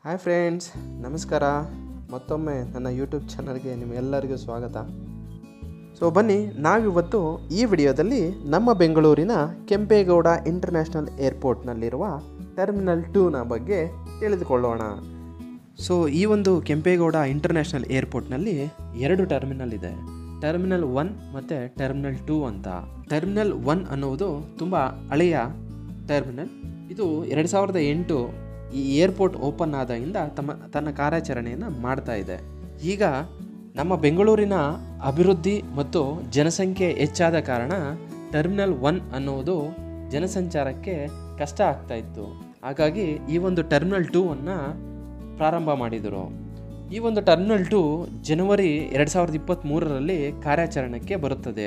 Hi friends ನಮಸ್ಕಾರ ಮತ್ತೊಮ್ಮೆ ನನ್ನ ಯೂಟ್ಯೂಬ್ ಚಾನಲ್ಗೆ ನಿಮ್ಮೆಲ್ಲರಿಗೂ ಸ್ವಾಗತ ಸೊ ಬನ್ನಿ ನಾವಿವತ್ತು ಈ ವಿಡಿಯೋದಲ್ಲಿ ನಮ್ಮ ಬೆಂಗಳೂರಿನ ಕೆಂಪೇಗೌಡ ಇಂಟರ್ನ್ಯಾಷನಲ್ ಏರ್ಪೋರ್ಟ್ನಲ್ಲಿರುವ ಟರ್ಮಿನಲ್ ಟೂನ ಬಗ್ಗೆ ತಿಳಿದುಕೊಳ್ಳೋಣ ಸೊ ಈ ಒಂದು ಕೆಂಪೇಗೌಡ ಇಂಟರ್ನ್ಯಾಷನಲ್ ಏರ್ಪೋರ್ಟ್ನಲ್ಲಿ ಎರಡು ಟರ್ಮಿನಲ್ ಇದೆ ಟರ್ಮಿನಲ್ ಒನ್ ಮತ್ತು ಟರ್ಮಿನಲ್ ಟೂ ಅಂತ ಟರ್ಮಿನಲ್ ಒನ್ ಅನ್ನುವುದು ತುಂಬ ಹಳೆಯ ಟರ್ಮಿನಲ್ ಇದು ಎರಡು ಸಾವಿರದ ಎಂಟು ಈ ಏರ್ಪೋರ್ಟ್ ಓಪನ್ ಆದಾಗಿಂದ ತಮ್ಮ ತನ್ನ ಕಾರ್ಯಾಚರಣೆಯನ್ನು ಮಾಡ್ತಾ ಇದೆ ಈಗ ನಮ್ಮ ಬೆಂಗಳೂರಿನ ಅಭಿವೃದ್ಧಿ ಮತ್ತು ಜನಸಂಖ್ಯೆ ಹೆಚ್ಚಾದ ಕಾರಣ ಟರ್ಮಿನಲ್ ಒನ್ ಅನ್ನುವುದು ಜನಸಂಚಾರಕ್ಕೆ ಕಷ್ಟ ಆಗ್ತಾ ಇತ್ತು ಹಾಗಾಗಿ ಈ ಒಂದು ಟರ್ಮಿನಲ್ ಟೂ ಅನ್ನು ಪ್ರಾರಂಭ ಮಾಡಿದರು ಈ ಒಂದು ಟರ್ಮಿನಲ್ ಟು ಜನವರಿ ಎರಡು ಸಾವಿರದ ಇಪ್ಪತ್ತ್ಮೂರರಲ್ಲಿ ಕಾರ್ಯಾಚರಣೆಗೆ ಬರುತ್ತದೆ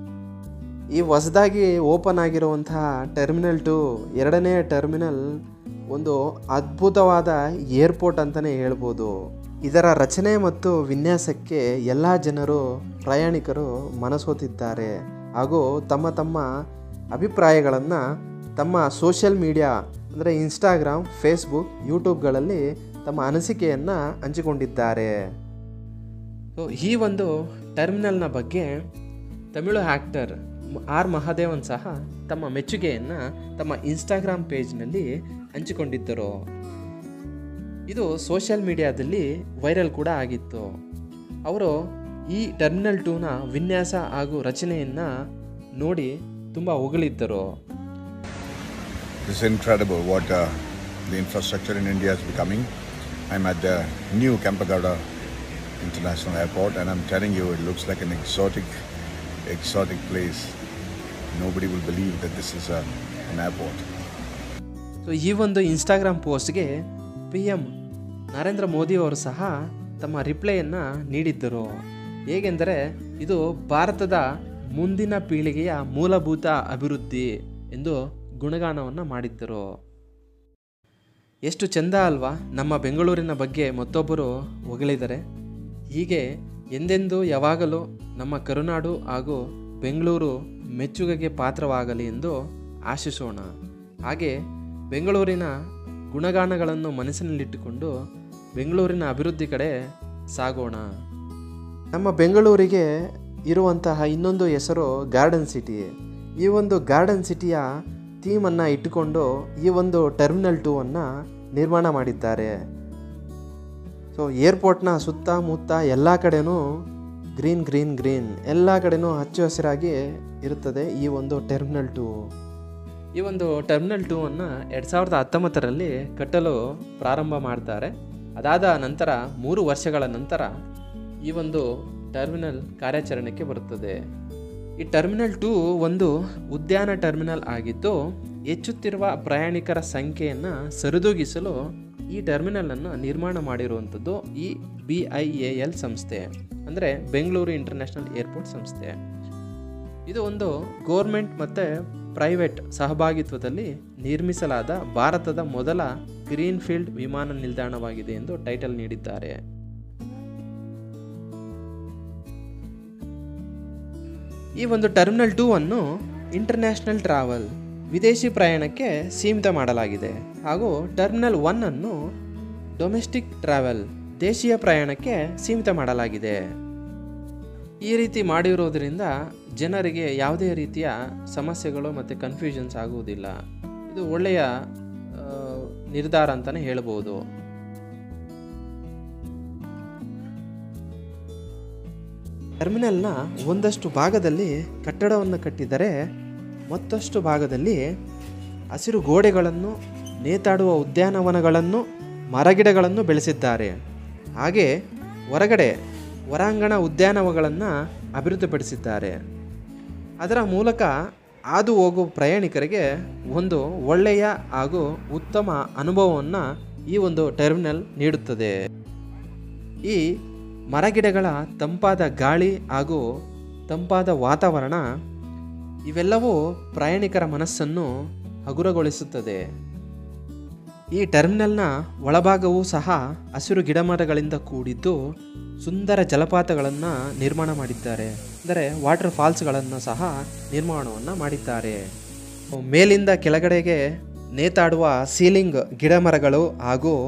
ಈ ಹೊಸದಾಗಿ ಓಪನ್ ಆಗಿರುವಂತಹ ಟರ್ಮಿನಲ್ ಟು ಎರಡನೇ ಟರ್ಮಿನಲ್ ಒಂದು ಅದ್ಭುತವಾದ ಏರ್ಪೋರ್ಟ್ ಅಂತಲೇ ಹೇಳ್ಬೋದು ಇದರ ರಚನೆ ಮತ್ತು ವಿನ್ಯಾಸಕ್ಕೆ ಎಲ್ಲ ಜನರು ಪ್ರಯಾಣಿಕರು ಮನಸೋತಿದ್ದಾರೆ ಹಾಗೂ ತಮ್ಮ ತಮ್ಮ ಅಭಿಪ್ರಾಯಗಳನ್ನು ತಮ್ಮ ಸೋಷಿಯಲ್ ಮೀಡಿಯಾ ಅಂದರೆ ಇನ್ಸ್ಟಾಗ್ರಾಮ್ ಫೇಸ್ಬುಕ್ ಯೂಟ್ಯೂಬ್ಗಳಲ್ಲಿ ತಮ್ಮ ಅನಿಸಿಕೆಯನ್ನು ಹಂಚಿಕೊಂಡಿದ್ದಾರೆ ಸೊ ಈ ಒಂದು ಟರ್ಮಿನಲ್ನ ಬಗ್ಗೆ ತಮಿಳು ಆ್ಯಕ್ಟರ್ ಆರ್ ಮಹಾದೇವನ್ ಸಹ ತಮ್ಮ ಮೆಚ್ಚುಗೆಯನ್ನು ತಮ್ಮ ಇನ್ಸ್ಟಾಗ್ರಾಮ್ ಪೇಜ್ನಲ್ಲಿ ಹಂಚಿಕೊಂಡಿದ್ದರು ಇದು ಸೋಷಿಯಲ್ ಮೀಡಿಯಾದಲ್ಲಿ ವೈರಲ್ ಕೂಡ ಆಗಿತ್ತು ಅವರು ಈ ಟರ್ಮಿನಲ್ ಟೂನ ವಿನ್ಯಾಸ ಹಾಗೂ ರಚನೆಯನ್ನು ನೋಡಿ ತುಂಬ ಹೊಗಳಿದ್ದರು This is incredible what uh, the infrastructure in India is becoming. I'm at the new Kampagowda International Airport and I'm telling you, it looks like an exotic, exotic place. Nobody will believe that this is a, an airport. So ಈ ಒಂದು Instagram ಪೋಸ್ಟ್ಗೆ P M Narendra Modi ಅವರು ಸಹ ತಮ್ಮ ರಿಪ್ಲೈಯನ್ನು ನೀಡಿದ್ದರು ಹೇಗೆಂದರೆ ಇದು ಭಾರತದ ಮುಂದಿನ ಪೀಳಿಗೆಯ ಮೂಲಭೂತ ಅಭಿವೃದ್ಧಿ ಎಂದು ಗುಣಗಾನವನ್ನು ಮಾಡಿದ್ದರು ಎಷ್ಟು ಚೆಂದ ಅಲ್ವಾ ನಮ್ಮ ಬೆಂಗಳೂರಿನ ಬಗ್ಗೆ ಮತ್ತೊಬ್ಬರು ಹೊಗಳಿದರೆ ಹೀಗೆ ಎಂದೆಂದೂ ಯಾವಾಗಲೂ ನಮ್ಮ ಕರುನಾಡು ಹಾಗೂ ಬೆಂಗಳೂರು ಮೆಚ್ಚುಗೆಗೆ ಪಾತ್ರವಾಗಲಿ ಎಂದು ಆಶಿಸೋಣ ಹಾಗೆ ಬೆಂಗಳೂರಿನ ಗುಣಗಾನಗಳನ್ನು ಮನಸ್ಸಿನಲ್ಲಿಟ್ಟುಕೊಂಡು ಬೆಂಗಳೂರಿನ ಅಭಿವೃದ್ಧಿ ಕಡೆ ಸಾಗೋಣ ನಮ್ಮ ಬೆಂಗಳೂರಿಗೆ ಇರುವಂತಹ ಇನ್ನೊಂದು ಹೆಸರು ಗಾರ್ಡನ್ ಸಿಟಿ ಈ ಒಂದು ಗಾರ್ಡನ್ ಸಿಟಿಯ ಥೀಮನ್ನು ಇಟ್ಟುಕೊಂಡು ಈ ಒಂದು ಟರ್ಮಿನಲ್ ಟೂ ಅನ್ನು ನಿರ್ಮಾಣ ಮಾಡಿದ್ದಾರೆ ಸೊ ಏರ್ಪೋರ್ಟ್ನ ಸುತ್ತಮುತ್ತ ಎಲ್ಲ ಕಡೆನೂ ಗ್ರೀನ್ ಗ್ರೀನ್ ಗ್ರೀನ್ ಎಲ್ಲ ಕಡೆನೂ ಹಚ್ಚು ಹಸಿರಾಗಿ ಇರುತ್ತದೆ ಈ ಒಂದು ಟರ್ಮಿನಲ್ ಟೂ ಈ ಒಂದು ಟರ್ಮಿನಲ್ ಟೂ ಅನ್ನು ಎರಡು ಸಾವಿರದ ಹತ್ತೊಂಬತ್ತರಲ್ಲಿ ಕಟ್ಟಲು ಪ್ರಾರಂಭ ಮಾಡ್ತಾರೆ ಅದಾದ ನಂತರ ಮೂರು ವರ್ಷಗಳ ನಂತರ ಈ ಒಂದು ಟರ್ಮಿನಲ್ ಕಾರ್ಯಾಚರಣೆಗೆ ಬರುತ್ತದೆ ಈ ಟರ್ಮಿನಲ್ ಟೂ ಒಂದು ಉದ್ಯಾನ ಟರ್ಮಿನಲ್ ಆಗಿದ್ದು ಹೆಚ್ಚುತ್ತಿರುವ ಪ್ರಯಾಣಿಕರ ಸಂಖ್ಯೆಯನ್ನು ಸರಿದೂಗಿಸಲು ಈ ಟರ್ಮಿನಲನ್ನು ನಿರ್ಮಾಣ ಮಾಡಿರುವಂಥದ್ದು ಈ ಬಿ ಐ ಎ ಎಲ್ ಸಂಸ್ಥೆ ಅಂದರೆ ಬೆಂಗಳೂರು ಇಂಟರ್ನ್ಯಾಷನಲ್ ಏರ್ಪೋರ್ಟ್ ಸಂಸ್ಥೆ ಇದು ಒಂದು ಗೋರ್ಮೆಂಟ್ ಮತ್ತು ಪ್ರೈವೇಟ್ ಸಹಭಾಗಿತ್ವದಲ್ಲಿ ನಿರ್ಮಿಸಲಾದ ಭಾರತದ ಮೊದಲ ಗ್ರೀನ್ಫೀಲ್ಡ್ ವಿಮಾನ ನಿಲ್ದಾಣವಾಗಿದೆ ಎಂದು ಟೈಟಲ್ ನೀಡಿದ್ದಾರೆ ಈ ಒಂದು ಟರ್ಮಿನಲ್ ಟೂ ಅನ್ನು ಇಂಟರ್ನ್ಯಾಷನಲ್ ಟ್ರಾವೆಲ್ ವಿದೇಶಿ ಪ್ರಯಾಣಕ್ಕೆ ಸೀಮಿತ ಮಾಡಲಾಗಿದೆ ಹಾಗೂ ಟರ್ಮಿನಲ್ ಒನ್ ಅನ್ನು ಡೊಮೆಸ್ಟಿಕ್ ಟ್ರಾವೆಲ್ ದೇಶೀಯ ಪ್ರಯಾಣಕ್ಕೆ ಸೀಮಿತ ಮಾಡಲಾಗಿದೆ ಈ ರೀತಿ ಮಾಡಿರೋದ್ರಿಂದ ಜನರಿಗೆ ಯಾವುದೇ ರೀತಿಯ ಸಮಸ್ಯೆಗಳು ಮತ್ತು ಕನ್ಫ್ಯೂಷನ್ಸ್ ಆಗುವುದಿಲ್ಲ ಇದು ಒಳ್ಳೆಯ ಆ, ನಿರ್ಧಾರ ಅಂತಲೇ ಹೇಳ್ಬೋದು ಟರ್ಮಿನಲ್ನ ಒಂದಷ್ಟು ಭಾಗದಲ್ಲಿ ಕಟ್ಟಡವನ್ನು ಕಟ್ಟಿದರೆ ಮತ್ತಷ್ಟು ಭಾಗದಲ್ಲಿ ಹಸಿರು ಗೋಡೆಗಳನ್ನು ನೇತಾಡುವ ಉದ್ಯಾನವನಗಳನ್ನು ಮರಗಿಡಗಳನ್ನು ಬೆಳೆಸಿದ್ದಾರೆ ಹಾಗೆ ಹೊರಗಡೆ ಹೊರಾಂಗಣ ಉದ್ಯಾನವನಗಳನ್ನು ಅಭಿವೃದ್ಧಿಪಡಿಸಿದ್ದಾರೆ ಅದರ ಮೂಲಕ ಹಾದು ಹೋಗುವ ಪ್ರಯಾಣಿಕರಿಗೆ ಒಂದು ಒಳ್ಳೆಯ ಹಾಗೂ ಉತ್ತಮ ಅನುಭವವನ್ನು ಈ ಒಂದು ಟರ್ಮಿನಲ್ ನೀಡುತ್ತದೆ ಈ ಮರಗಿಡಗಳ ತಂಪಾದ ಗಾಳಿ ಹಾಗೂ ತಂಪಾದ ವಾತಾವರಣ ಇವೆಲ್ಲವೂ ಪ್ರಯಾಣಿಕರ ಮನಸ್ಸನ್ನು ಹಗುರಗೊಳಿಸುತ್ತದೆ ಈ ಟರ್ಮಿನಲ್ನ ಒಳಭಾಗವೂ ಸಹ ಹಸಿರು ಗಿಡಮರಗಳಿಂದ ಕೂಡಿದ್ದು ಸುಂದರ ಜಲಪಾತಗಳನ್ನು ನಿರ್ಮಾಣ ಮಾಡಿದ್ದಾರೆ ಅಂದರೆ ವಾಟರ್ ಫಾಲ್ಸ್ಗಳನ್ನು ಸಹ ನಿರ್ಮಾಣವನ್ನು ಮಾಡಿದ್ದಾರೆ ಮೇಲಿಂದ ಕೆಳಗಡೆಗೆ ನೇತಾಡುವ ಸೀಲಿಂಗ್ ಗಿಡಮರಗಳು ಹಾಗೂ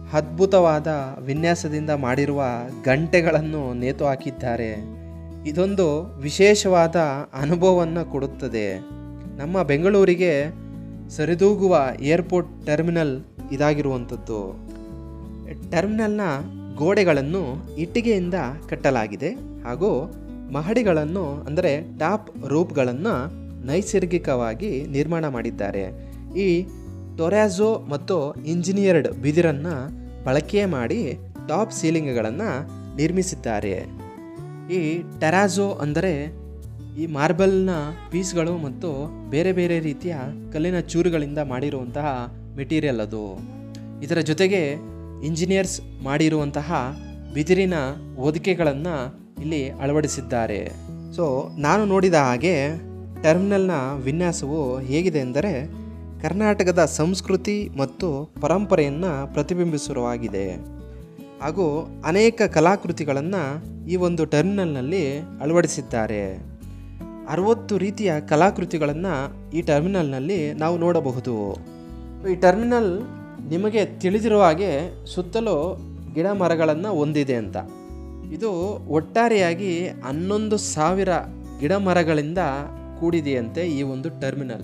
ಅದ್ಭುತವಾದ ವಿನ್ಯಾಸದಿಂದ ಮಾಡಿರುವ ಗಂಟೆಗಳನ್ನು ನೇತು ಹಾಕಿದ್ದಾರೆ ಇದೊಂದು ವಿಶೇಷವಾದ ಅನುಭವವನ್ನು ಕೊಡುತ್ತದೆ ನಮ್ಮ ಬೆಂಗಳೂರಿಗೆ ಸರಿದೂಗುವ ಏರ್ಪೋರ್ಟ್ ಟರ್ಮಿನಲ್ ಇದಾಗಿರುವಂಥದ್ದು ಟರ್ಮಿನಲ್ನ ಗೋಡೆಗಳನ್ನು ಇಟ್ಟಿಗೆಯಿಂದ ಕಟ್ಟಲಾಗಿದೆ ಹಾಗೂ ಮಹಡಿಗಳನ್ನು ಅಂದರೆ ಟಾಪ್ ರೂಪ್ಗಳನ್ನು ನೈಸರ್ಗಿಕವಾಗಿ ನಿರ್ಮಾಣ ಮಾಡಿದ್ದಾರೆ ಈ ಟೊರ್ಯಾಜೋ ಮತ್ತು ಇಂಜಿನಿಯರ್ಡ್ ಬಿದಿರನ್ನು ಬಳಕೆ ಮಾಡಿ ಟಾಪ್ ಸೀಲಿಂಗ್ಗಳನ್ನು ನಿರ್ಮಿಸಿದ್ದಾರೆ ಈ ಟೆರಾಜೋ ಅಂದರೆ ಈ ಮಾರ್ಬಲ್ನ ಪೀಸ್ಗಳು ಮತ್ತು ಬೇರೆ ಬೇರೆ ರೀತಿಯ ಕಲ್ಲಿನ ಚೂರುಗಳಿಂದ ಮಾಡಿರುವಂತಹ ಮೆಟೀರಿಯಲ್ ಅದು ಇದರ ಜೊತೆಗೆ ಇಂಜಿನಿಯರ್ಸ್ ಮಾಡಿರುವಂತಹ ಬಿದಿರಿನ ಹೊದಿಕೆಗಳನ್ನು ಇಲ್ಲಿ ಅಳವಡಿಸಿದ್ದಾರೆ ಸೊ ನಾನು ನೋಡಿದ ಹಾಗೆ ಟರ್ಮಿನಲ್ನ ವಿನ್ಯಾಸವು ಹೇಗಿದೆ ಎಂದರೆ ಕರ್ನಾಟಕದ ಸಂಸ್ಕೃತಿ ಮತ್ತು ಪರಂಪರೆಯನ್ನು ಪ್ರತಿಬಿಂಬಿಸುವಾಗಿದೆ ಹಾಗೂ ಅನೇಕ ಕಲಾಕೃತಿಗಳನ್ನು ಈ ಒಂದು ಟರ್ಮಿನಲ್ನಲ್ಲಿ ಅಳವಡಿಸಿದ್ದಾರೆ ಅರವತ್ತು ರೀತಿಯ ಕಲಾಕೃತಿಗಳನ್ನು ಈ ಟರ್ಮಿನಲ್ನಲ್ಲಿ ನಾವು ನೋಡಬಹುದು ಈ ಟರ್ಮಿನಲ್ ನಿಮಗೆ ತಿಳಿದಿರುವ ಹಾಗೆ ಸುತ್ತಲೂ ಗಿಡ ಮರಗಳನ್ನು ಹೊಂದಿದೆ ಅಂತ ಇದು ಒಟ್ಟಾರೆಯಾಗಿ ಹನ್ನೊಂದು ಸಾವಿರ ಗಿಡ ಮರಗಳಿಂದ ಕೂಡಿದೆಯಂತೆ ಈ ಒಂದು ಟರ್ಮಿನಲ್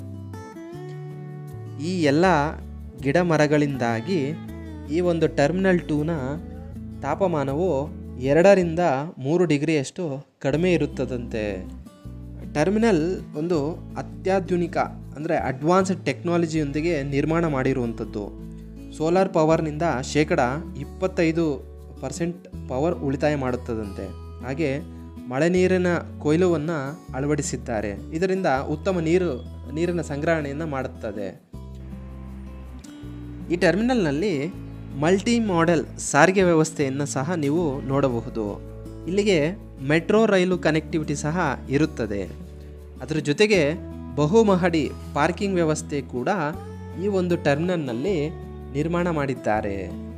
ಈ ಎಲ್ಲ ಗಿಡ ಮರಗಳಿಂದಾಗಿ ಈ ಒಂದು ಟರ್ಮಿನಲ್ ಟೂನ ತಾಪಮಾನವು ಎರಡರಿಂದ ಮೂರು ಡಿಗ್ರಿಯಷ್ಟು ಕಡಿಮೆ ಇರುತ್ತದಂತೆ ಟರ್ಮಿನಲ್ ಒಂದು ಅತ್ಯಾಧುನಿಕ ಅಂದರೆ ಅಡ್ವಾನ್ಸ್ಡ್ ಟೆಕ್ನಾಲಜಿಯೊಂದಿಗೆ ನಿರ್ಮಾಣ ಮಾಡಿರುವಂಥದ್ದು ಸೋಲಾರ್ ಪವರ್ನಿಂದ ಶೇಕಡ ಇಪ್ಪತ್ತೈದು ಪರ್ಸೆಂಟ್ ಪವರ್ ಉಳಿತಾಯ ಮಾಡುತ್ತದಂತೆ ಹಾಗೆ ಮಳೆ ನೀರಿನ ಕೊಯ್ಲುವನ್ನು ಅಳವಡಿಸಿದ್ದಾರೆ ಇದರಿಂದ ಉತ್ತಮ ನೀರು ನೀರಿನ ಸಂಗ್ರಹಣೆಯನ್ನು ಮಾಡುತ್ತದೆ ಈ ಟರ್ಮಿನಲ್ನಲ್ಲಿ ಮಲ್ಟಿ ಮಾಡೆಲ್ ಸಾರಿಗೆ ವ್ಯವಸ್ಥೆಯನ್ನು ಸಹ ನೀವು ನೋಡಬಹುದು ಇಲ್ಲಿಗೆ ಮೆಟ್ರೋ ರೈಲು ಕನೆಕ್ಟಿವಿಟಿ ಸಹ ಇರುತ್ತದೆ ಅದರ ಜೊತೆಗೆ ಬಹುಮಹಡಿ ಪಾರ್ಕಿಂಗ್ ವ್ಯವಸ್ಥೆ ಕೂಡ ಈ ಒಂದು ಟರ್ಮಿನಲ್ನಲ್ಲಿ ನಿರ್ಮಾಣ ಮಾಡಿದ್ದಾರೆ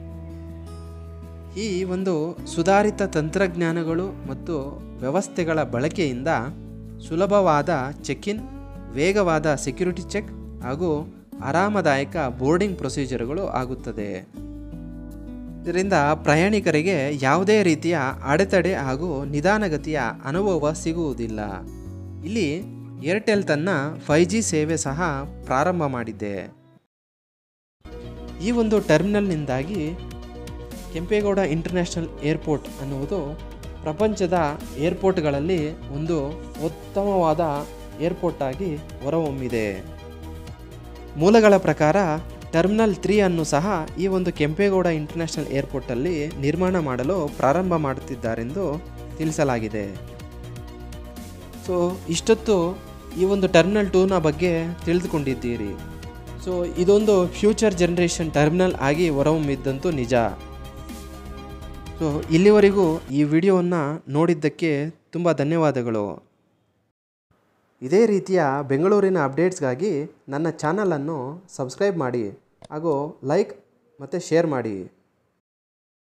ಈ ಒಂದು ಸುಧಾರಿತ ತಂತ್ರಜ್ಞಾನಗಳು ಮತ್ತು ವ್ಯವಸ್ಥೆಗಳ ಬಳಕೆಯಿಂದ ಸುಲಭವಾದ ಚೆಕ್ ಇನ್ ವೇಗವಾದ ಸೆಕ್ಯುರಿಟಿ ಚೆಕ್ ಹಾಗೂ ಆರಾಮದಾಯಕ ಬೋರ್ಡಿಂಗ್ ಪ್ರೊಸೀಜರ್ಗಳು ಆಗುತ್ತದೆ ಇದರಿಂದ ಪ್ರಯಾಣಿಕರಿಗೆ ಯಾವುದೇ ರೀತಿಯ ಅಡೆತಡೆ ಹಾಗೂ ನಿಧಾನಗತಿಯ ಅನುಭವ ಸಿಗುವುದಿಲ್ಲ ಇಲ್ಲಿ ಏರ್ಟೆಲ್ ತನ್ನ ಫೈ ಜಿ ಸೇವೆ ಸಹ ಪ್ರಾರಂಭ ಮಾಡಿದೆ ಈ ಒಂದು ಟರ್ಮಿನಲ್ನಿಂದಾಗಿ ಕೆಂಪೇಗೌಡ ಇಂಟರ್ನ್ಯಾಷನಲ್ ಏರ್ಪೋರ್ಟ್ ಅನ್ನುವುದು ಪ್ರಪಂಚದ ಏರ್ಪೋರ್ಟ್ಗಳಲ್ಲಿ ಒಂದು ಉತ್ತಮವಾದ ಏರ್ಪೋರ್ಟ್ ಆಗಿ ಹೊರಹೊಮ್ಮಿದೆ ಮೂಲಗಳ ಪ್ರಕಾರ ಟರ್ಮಿನಲ್ ತ್ರೀ ಅನ್ನು ಸಹ ಈ ಒಂದು ಕೆಂಪೇಗೌಡ ಇಂಟರ್ನ್ಯಾಷನಲ್ ಏರ್ಪೋರ್ಟಲ್ಲಿ ನಿರ್ಮಾಣ ಮಾಡಲು ಪ್ರಾರಂಭ ಮಾಡುತ್ತಿದ್ದಾರೆಂದು ತಿಳಿಸಲಾಗಿದೆ ಸೊ ಇಷ್ಟೊತ್ತು ಈ ಒಂದು ಟರ್ಮಿನಲ್ ಟೂನ ಬಗ್ಗೆ ತಿಳಿದುಕೊಂಡಿದ್ದೀರಿ ಸೊ ಇದೊಂದು ಫ್ಯೂಚರ್ ಜನ್ರೇಷನ್ ಟರ್ಮಿನಲ್ ಆಗಿ ಹೊರಹೊಮ್ಮಿದ್ದಂತೂ ನಿಜ ಸೊ ಇಲ್ಲಿವರೆಗೂ ಈ ವಿಡಿಯೋವನ್ನು ನೋಡಿದ್ದಕ್ಕೆ ತುಂಬ ಧನ್ಯವಾದಗಳು ಇದೇ ರೀತಿಯ ಬೆಂಗಳೂರಿನ ಅಪ್ಡೇಟ್ಸ್ಗಾಗಿ ನನ್ನ ಚಾನಲನ್ನು ಸಬ್ಸ್ಕ್ರೈಬ್ ಮಾಡಿ ಹಾಗೂ ಲೈಕ್ ಮತ್ತು ಶೇರ್ ಮಾಡಿ